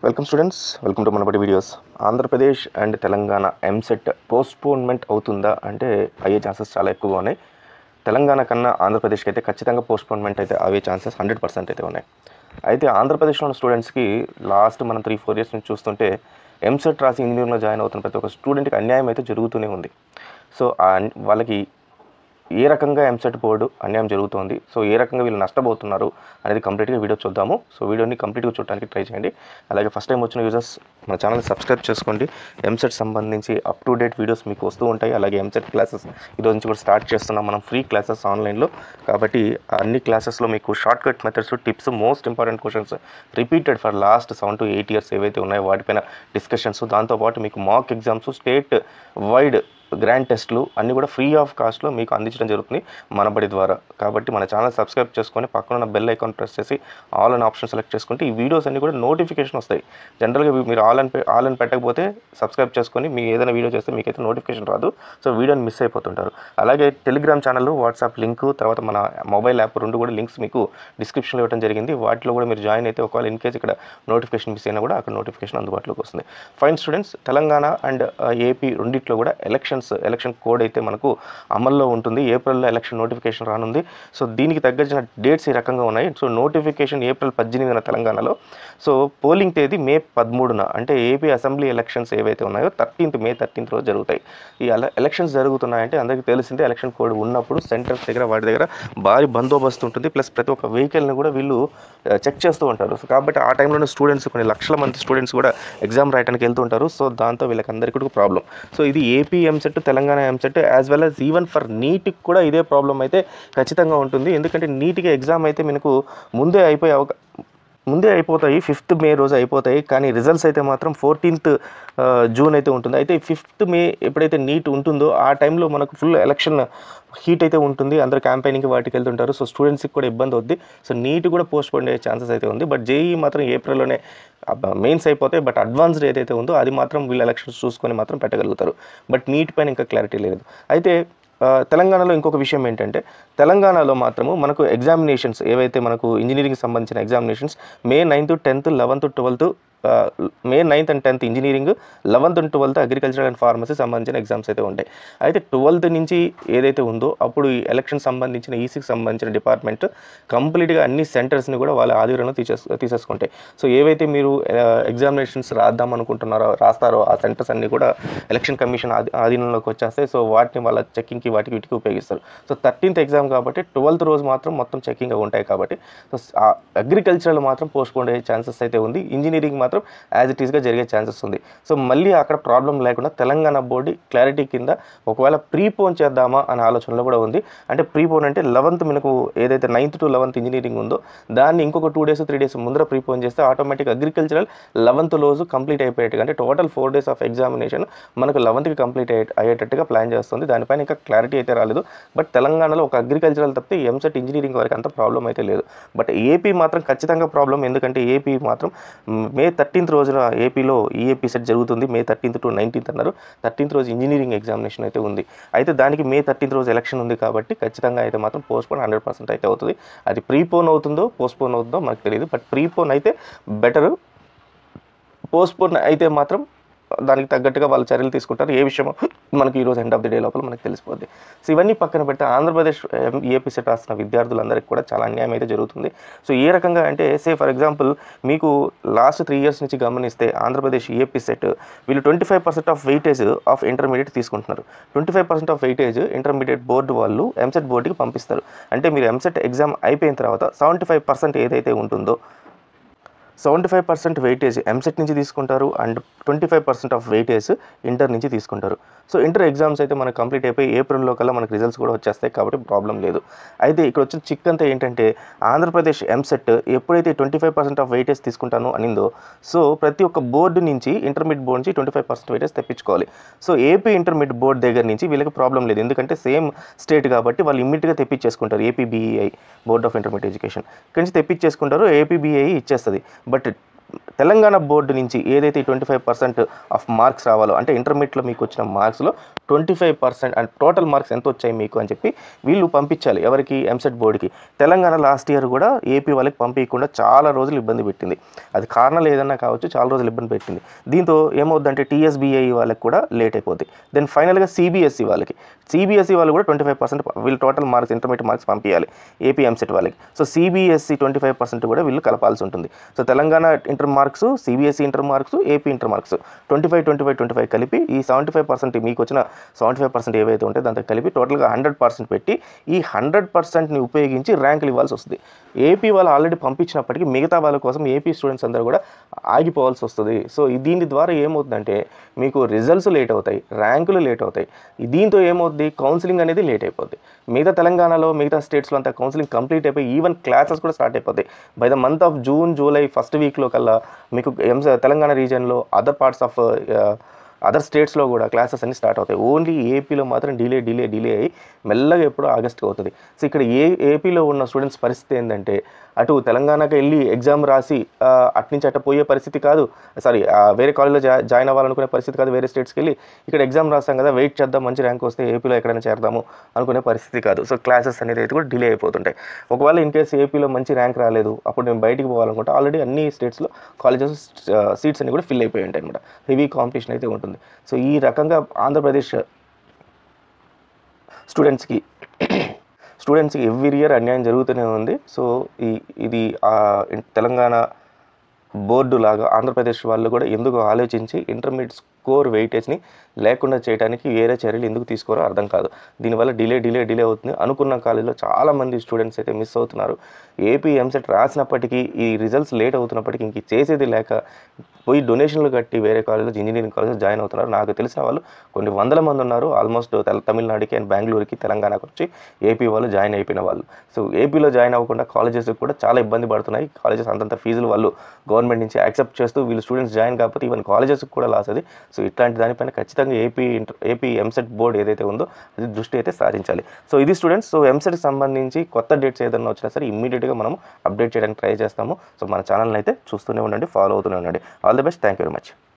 welcome students welcome to మనపటి videos Andhra Pradesh and Telangana EAMCET postponement అవుతుందా అంటే అయ్యే ఛాన్సెస్ చాలా ఎక్కువగా ఉన్నాయి తెలంగాణ కన్నా ఆంధ్రప్రదేశ్కి అయితే ఖచ్చితంగా పోస్ట్పోన్మెంట్ అయితే అయ్యే ఛాన్సెస్ హండ్రెడ్ పర్సెంట్ అయితే ఉన్నాయి అయితే ఆంధ్రప్రదేశ్లో ఉన్న స్టూడెంట్స్కి లాస్ట్ మనం త్రీ ఫోర్ ఇయర్స్ నుంచి చూస్తుంటే ఎంసెట్ రాసి ఇంజనీరింగ్లో జాయిన్ అవుతున్న ప్రతి ఒక్క స్టూడెంట్కి అన్యాయం అయితే జరుగుతూనే ఉంది సో ఆ అన్- వాళ్ళకి ఏ రకంగా ఎంసెట్ బోర్డు అన్యాయం జరుగుతోంది సో ఏ రకంగా వీళ్ళు నష్టపోతున్నారు అనేది కంప్లీట్గా వీడియో చూద్దాము సో వీడియోని కంప్లీట్గా చూడడానికి ట్రై చేయండి అలాగే ఫస్ట్ టైం వచ్చిన యూజర్స్ మన ఛానల్ని సబ్స్క్రైబ్ చేసుకోండి ఎంసెట్ సంబంధించి అప్ టు డేట్ వీడియోస్ మీకు వస్తూ ఉంటాయి అలాగే ఎంసెట్ క్లాసెస్ ఈరోజు నుంచి కూడా స్టార్ట్ చేస్తున్నాం మనం ఫ్రీ క్లాసెస్ ఆన్లైన్లో కాబట్టి అన్ని క్లాసెస్లో మీకు short cut methods tips most important questions repeated for last seven to eight years ఏవైతే ఉన్నాయో వాటిపైన డిస్కషన్స్ దాంతోపాటు మీకు mock exams state wide grand టెస్ట్లు అన్నీ కూడా ఫ్రీ ఆఫ్ కాస్ట్లో మీకు అందించడం జరుగుతుంది మనబడి ద్వారా కాబట్టి మన ఛానల్ సబ్స్క్రైబ్ చేసుకొని పక్కన ఉన్న బెల్ ఐకాన్ ప్రెస్ చేసి ఆల్ అని ఆప్షన్ సెలెక్ట్ చేసుకుంటే ఈ వీడియోస్ అన్ని కూడా నోటిఫికేషన్ వస్తాయి జనరల్గా మీరు ఆల్ అని పె- ఆల్ అని పెట్టకపోతే సబ్స్క్రైబ్ చేసుకొని మీ ఏదైనా వీడియో చేస్తే మీకైతే నోటిఫికేషన్ రాదు సో వీడియోని మిస్ అయిపోతుంటారు అలాగే టెలిగ్రామ్ ఛానల్ వాట్సాప్ లింక్ తర్వాత మన మొబైల్ యాప్ రెండు కూడా లింక్స్ మీకు డిస్క్రిప్షన్లో ఇవ్వడం జరిగింది వాటిలో కూడా మీరు జాయిన్ అయితే ఒకవేళ ఇన్ కేసు ఇక్కడ నోటిఫికేషన్ మిస్ అయినా కూడా అక్కడ నోటిఫికేషన్ అందుబాటులోకి వస్తుంది fine students Telangana and AP రెండిట్లో కూడా ఎలక్షన్స్ ఎలక్షన్ కోడ్ అయితే మనకు అమల్లో ఉంటుంది ఏప్రిల్లో ఎలక్షన్ నోటిఫికేషన్ రానుంది సో దీనికి తగ్గట్టిన డేట్స్ ఈ రకంగా ఉన్నాయి సో నోటిఫికేషన్ ఏప్రిల్ పద్దెనిమిదిన తెలంగాణలో సో పోలింగ్ తేదీ మే పదమూడున అంటే ఏపీ అసెంబ్లీ ఎలక్షన్స్ ఏవైతే ఉన్నాయో థర్టీన్త్ మే థర్టీన్త్ రోజు జరుగుతాయి ఈ ఎల ఎలక్షన్స్ జరుగుతున్నాయంటే అందరికీ తెలిసిందే ఎలక్షన్ కోడ్ ఉన్నప్పుడు సెంటర్స్ దగ్గర వాటి దగ్గర భారీ బందోబస్తు ఉంటుంది ప్లస్ ప్రతి ఒక్క వెహికల్ని కూడా వీళ్ళు చెక్ చేస్తూ ఉంటారు సో కాబట్టి ఆ టైంలోనే స్టూడెంట్స్ కొన్ని లక్షల మంది స్టూడెంట్స్ కూడా ఎగ్జామ్ రాయడానికి వెళ్తూ ఉంటారు సో దాంతో వీళ్ళకి అందరికీ కూడా ప్రాబ్లం సో ఇది AP EAMCET Telangana EAMCET as well as even for నీట్కి కూడా ఇదే ప్రాబ్లం అయితే ఖచ్చితంగా ఉంటుంది ఎందుకంటే నీట్గా ఎగ్జామ్ అయితే మనకు ముందే అయిపోయే అవకా ముందే అయిపోతాయి ఫిఫ్త్ మే రోజు అయిపోతాయి కానీ రిజల్ట్స్ అయితే మాత్రం ఫోర్టీన్త్ జూన్ అయితే ఉంటుంది అయితే ఫిఫ్త్ మే ఎప్పుడైతే నీట్ ఉంటుందో ఆ టైంలో మనకు ఫుల్ ఎలక్షన్ హీట్ అయితే ఉంటుంది అందరు క్యాంపెయినింగ్కి వాటికి వెళ్తుంటారు సో స్టూడెంట్స్కి కూడా ఇబ్బంది అవుద్ది సో నీట్ కూడా పోస్ట్ పోన్ అయ్యే ఛాన్సెస్ అయితే ఉంది బట్ జేఈ మాత్రం ఏప్రిల్లోనే మెయిన్స్ అయిపోతాయి బట్ అడ్వాన్స్డ్ ఏదైతే ఉందో అది మాత్రం వీళ్ళు ఎలక్షన్స్ చూసుకొని మాత్రం పెట్టగలుగుతారు బట్ నీట్ పైన ఇంకా క్లారిటీ లేదు అయితే ఆ, తెలంగాణలో ఇంకొక విషయం ఏంటంటే తెలంగాణలో మాత్రము మనకు ఎగ్జామినేషన్స్ ఏవైతే మనకు ఇంజనీరింగ్ సంబంధించిన examinations May ninth tenth eleventh twelfth May ninth and tenth engineering eleventh and twelfth agriculture and pharmacy సంబంధించిన ఎగ్జామ్స్ అయితే ఉంటాయి అయితే ట్వెల్త్ నుంచి ఏదైతే ఉందో అప్పుడు ఈ ఎలక్షన్ సంబంధించిన ఈసీకి సంబంధించిన డిపార్ట్మెంట్ కంప్లీట్గా అన్ని సెంటర్స్ని కూడా వాళ్ళ ఆధీనంలో తీసేస్ తీసేసుకుంటాయి సో ఏవైతే మీరు ఎగ్జామినేషన్స్ రాద్దాం అనుకుంటున్నారో రాస్తారో ఆ సెంటర్స్ అన్ని కూడా ఎలక్షన్ కమిషన్ ఆధీ ఆధీనంలోకి వచ్చేస్తాయి సో వాటిని వాళ్ళ చెక్కింగ్కి వాటికి వీటికి ఉపయోగిస్తారు సో థర్టీన్త్ ఎగ్జామ్ కాబట్టి ట్వెల్త్ రోజు మాత్రం మొత్తం చెక్కింగ్ ఉంటాయి కాబట్టి సో అగ్రికల్చరల్ మాత్రం పోస్ట్పోన్ అయ్యే ఛాన్సెస్ అయితే ఉంది ఇంజనీరింగ్ మాత్రం యాజ్ ఇట్ ఈస్గా జరిగే ఛాన్సెస్ ఉంది సో మళ్ళీ అక్కడ ప్రాబ్లం లేకుండా తెలంగాణ బోర్డు క్లారిటీ కింద ఒకవేళ ప్రీపోన్ చేద్దామా అనే ఆలోచనలో కూడా ఉంది అంటే ప్రీపోన్ అంటే లెవెన్త్ మనకు ఏదైతే నైన్త్ టు లెవెన్త్ ఇంజనీరింగ్ ఉందో దాన్ని ఇంకొక టూ డేస్ త్రీ డేస్ ముందర ప్రీపోన్ చేస్తే ఆటోమేటిక్ అగ్రికల్చరల్ లెవెన్త్ రోజు కంప్లీట్ అయిపోయేట్టుగా అంటే total four days of examination మనకు లెవెన్త్కి కంప్లీట్ అయ్యే అయ్యేటట్టుగా ప్లాన్ చేస్తుంది దానిపైన ఇంకా క్లారిటీ అయితే రాలేదు బట్ తెలంగాణలో ఒక అగ్రికల్చరల్ తప్పితే ఎంసెట్ ఇంజనీరింగ్ వరకు అంత ప్రాబ్లం అయితే లేదు బట్ ఏపీ మాత్రం ఖచ్చితంగా ప్రాబ్లం ఎందుకంటే ఏపీ మాత్రం మ్, మే థర్టీన్త్ రోజున ఏపీలో ఈఏపీ సెట్ జరుగుతుంది మే థర్టీన్త్ టు నైన్టీన్త్ అన్నారు థర్టీన్త్ రోజు ఇంజనీరింగ్ ఎగ్జామినేషన్ అయితే ఉంది అయితే దానికి మే థర్టీన్త్ రోజు ఎలక్షన్ ఉంది కాబట్టి ఖచ్చితంగా అయితే మాత్రం పోస్ట్పోన్ హండ్రెడ్ పర్సెంట్ అయితే అవుతుంది అది ప్రీపోన్ అవుతుందో పోస్ట్పోన్ అవుతుందో మనకు తెలియదు బట్ ప్రీపోన్ అయితే బెటర్ పోస్ట్పోన్ అయితే మాత్రం దానికి తగ్గట్టుగా వాళ్ళు చర్యలు తీసుకుంటారు ఏ విషయమో మనకి ఈరోజు ఎండ్ ఆఫ్ ది డే లోపల మనకు తెలిసిపోద్ది సో ఇవన్నీ పక్కన పెడితే ఆంధ్రప్రదేశ్ ఏపీ సెట్ రాసిన విద్యార్థులందరికీ కూడా చాలా అన్యాయం అయితే జరుగుతుంది సో ఏ రకంగా అంటే సే ఫర్ ఎగ్జాంపుల్ మీకు లాస్ట్ త్రీ ఇయర్స్ నుంచి గమనిస్తే ఆంధ్రప్రదేశ్ ఏపీ సెట్ వీళ్ళు twenty five percent of weightage of intermediate తీసుకుంటున్నారు twenty five percent of weightage intermediate board వాళ్ళు ఎంసెట్ బోర్డుకి పంపిస్తారు అంటే మీరు ఎంసెట్ ఎగ్జామ్ అయిపోయిన తర్వాత సెవెంటీ ఫైవ్ పర్సెంట్ ఏదైతే ఉంటుందో seventy five percent weightage EAMCET నుంచి తీసుకుంటారు and twenty five percent of weightage inter నుంచి తీసుకుంటారు సో ఇంటర్ ఎగ్జామ్స్ అయితే మనకు కంప్లీట్ అయిపోయి ఏప్రిల్లో కల్లా మనకు రిజల్ట్స్ కూడా వచ్చేస్తాయి కాబట్టి ప్రాబ్లం లేదు అయితే ఇక్కడ వచ్చిన చిక్ అంతా ఏంటంటే ఆంధ్రప్రదేశ్ ఎంసెట్ ఎప్పుడైతే twenty five percent of weightage తీసుకుంటాను అనిందో సో ప్రతి ఒక్క బోర్డు నుంచి ఇంటర్మీడియట్ బోర్డు నుంచి ట్వంటీ ఫైవ్ పర్సెంట్ వెయిటేజ్ తెప్పించుకోవాలి సో ఏపీ ఇంటర్మీడియట్ బోర్డు దగ్గర నుంచి వీళ్ళకి ప్రాబ్లం లేదు ఎందుకంటే సేమ్ స్టేట్ కాబట్టి వాళ్ళు ఇమ్మీడియట్గా తెప్పించేసుకుంటారు APBEI board of intermediate education ఇక్కడి నుంచి తెప్పించేసుకుంటారు ఏపీబీఐ ఇచ్చేస్తుంది బట్ తెలంగాణ బోర్డు నుంచి ఏదైతే twenty five percent of marks రావాలో అంటే ఇంటర్మీడియట్లో మీకు వచ్చిన మార్క్స్లో twenty five percent and total marks ఎంత వచ్చాయి మీకు అని చెప్పి వీళ్ళు పంపించాలి ఎవరికి ఎంసెట్ బోర్డుకి తెలంగాణ లాస్ట్ ఇయర్ కూడా ఏపీ వాళ్ళకి పంపించకుండా చాలా రోజులు ఇబ్బంది పెట్టింది అది కారణాలు ఏదన్నా కావచ్చు చాలా రోజులు ఇబ్బంది పెట్టింది దీంతో ఏమవుద్దంటే టీఎస్బీఐ వాళ్ళకి కూడా లేట్ అయిపోద్ది దెన్ ఫైనల్గా సిబిఎస్ఈ వాళ్ళకి సిబిఎస్ఈ వాళ్ళు కూడా ట్వంటీ ఫైవ్ పర్సెంట్ వీళ్ళు టోటల్ మార్క్స్ ఇంటర్మీడియట్ మార్క్స్ పంపించాలి ఏపీ ఎంసెట్ వాళ్ళకి so CBSE twenty five percent కూడా వీళ్ళు కలపాల్సి ఉంటుంది so Telangana inter marks CBSE inter marks AP inter marks twenty five twenty five twenty five కలిపి ఈ సెవెంటీ ఫైవ్ పర్సెంట్ మీకు వచ్చిన సెవెంటీ ఫైవ్ పర్సెంట్ ఏవైతే ఉంటే దాంతో కలిపి టోటల్గా హండ్రెడ్ పర్సెంట్ పెట్టి ఈ హండ్రెడ్ పర్సెంట్ని ఉపయోగించి ర్యాంకులు ఇవ్వాల్సి వస్తుంది ఏపీ వాళ్ళు ఆల్రెడీ పంపించినప్పటికీ మిగతా వాళ్ళ కోసం ఏపీ స్టూడెంట్స్ అందరూ కూడా ఆగిపోవాల్సి వస్తుంది సో ఈ దీని ద్వారా ఏమవుతుందంటే మీకు రిజల్ట్స్ లేట్ అవుతాయి ర్యాంకులు లేట్ అవుతాయి ఈ దీంతో ఏమవుద్ది కౌన్సిలింగ్ అనేది లేట్ అయిపోద్ది మిగతా తెలంగాణలో మిగతా స్టేట్స్లో అంతా కౌన్సిలింగ్ కంప్లీట్ అయిపోయి ఈవెన్ క్లాసెస్ కూడా స్టార్ట్ అయిపోతాయి by the month of June July first వీక్లో కల్లా మీకు ఎంస తెలంగాణ రీజియన్లో అదర్ పార్ట్స్ ఆఫ్ అదర్ స్టేట్స్లో కూడా క్లాసెస్ అన్ని స్టార్ట్ అవుతాయి ఓన్లీ ఏపీలో మాత్రం డిలే డిలే డిలే అయ్యి మెల్లగా ఎప్పుడో ఆగస్ట్కి అవుతుంది సో ఇక్కడ ఏ ఏపీలో ఉన్న స్టూడెంట్స్ పరిస్థితి ఏంటంటే అటు తెలంగాణకి వెళ్ళి ఎగ్జామ్ రాసి ఆ, అటు నుంచి అటు పోయే పరిస్థితి కాదు సారీ వేరే కాలేజ్లో జా జాయిన్ అవ్వాలనుకునే పరిస్థితి కాదు వేరే స్టేట్స్కి వెళ్ళి ఇక్కడ ఎగ్జామ్ రాస్తాం కదా వెయిట్ చేద్దాం మంచి ర్యాంక్ వస్తే ఏపీలో ఎక్కడైనా చేరదాము అనుకునే పరిస్థితి కాదు సో క్లాసెస్ అనేది అయితే కూడా డిలే అయిపోతుంటాయి ఒకవేళ ఇన్ కేసు ఏపీలో మంచి ర్యాంక్ రాలేదు అప్పుడు నేను బయటికి పోవాలనుకుంటే ఆల్రెడీ అన్ని స్టేట్స్లో కాలేజెస్ సీట్స్ అన్ని కూడా ఫిల్ అయిపోయి ఉంటాయి అనమాట హెవీ కాంపిటీషన్ అయితే ఉంటుంది సో ఈ రకంగా ఆంధ్రప్రదేశ్ స్టూడెంట్స్కి స్టూడెంట్స్కి ఎవ్రీ ఇయర్ అన్యాయం జరుగుతూనే ఉంది సో ఈ ఇది ఆ, ఇన్- తెలంగాణ బోర్డు లాగా ఆంధ్రప్రదేశ్ వాళ్ళు కూడా ఎందుకు ఆలోచించి ఇంటర్మీడియట్ స్కోర్ వెయిటేజ్ని లేకుండా చేయడానికి వేరే చర్యలు ఎందుకు తీసుకోరో అర్థం కాదు దీనివల్ల డిలే డిలే డిలే అవుతుంది అనుకున్న కాలేజీలో చాలామంది స్టూడెంట్స్ అయితే మిస్ అవుతున్నారు ఏపీ ఎంసెట్ రాసినప్పటికీ ఈ రిజల్ట్స్ లేట్ అవుతున్నప్పటికీ ఇంక చేసేది లేక పోయి డొనేషన్లు కట్టి వేరే కాలేజ్లో ఇంజనీరింగ్ కాలేజ్లో జాయిన్ అవుతున్నారు నాకు తెలిసిన వాళ్ళు కొన్ని వందల మంది ఉన్నారు ఆల్మోస్ట్ తెల- తమిళనాడుకి అండ్ బెంగళూరుకి తెలంగాణకు వచ్చి ఏపీ వాళ్ళు జాయిన్ అయిపోయిన వాళ్ళు సో ఏపీలో జాయిన్ అవ్వకుండా కాలేజెస్ కూడా చాలా ఇబ్బంది పడుతున్నాయి కాలేజెస్ అంతంత ఫీజులు వాళ్ళు గవర్నమెంట్ నుంచి యాక్సెప్ట్ చేస్తూ వీళ్ళు స్టూడెంట్స్ జాయిన్ కాకపోతే ఈవెన్ కాలేజెస్ కూడా లాస్ అది సో ఇట్లాంటి దానిపైన ఖచ్చితంగా AP inter AP EAMCET board ఏదైతే ఉందో అది దృష్టి అయితే సారించాలి సో ఇది స్టూడెంట్స్ సో ఎంసెట్కి సంబంధించి కొత్త డేట్స్ ఏదైనా వచ్చినా సరే ఇమ్మీడియట్గా మనం అప్డేట్ చేయడానికి ట్రై చేస్తాము సో మన ఛానల్ని అయితే చూస్తూనే ఉండండి ఫాలో అవుతూనే ఉండండి all the best thank you very much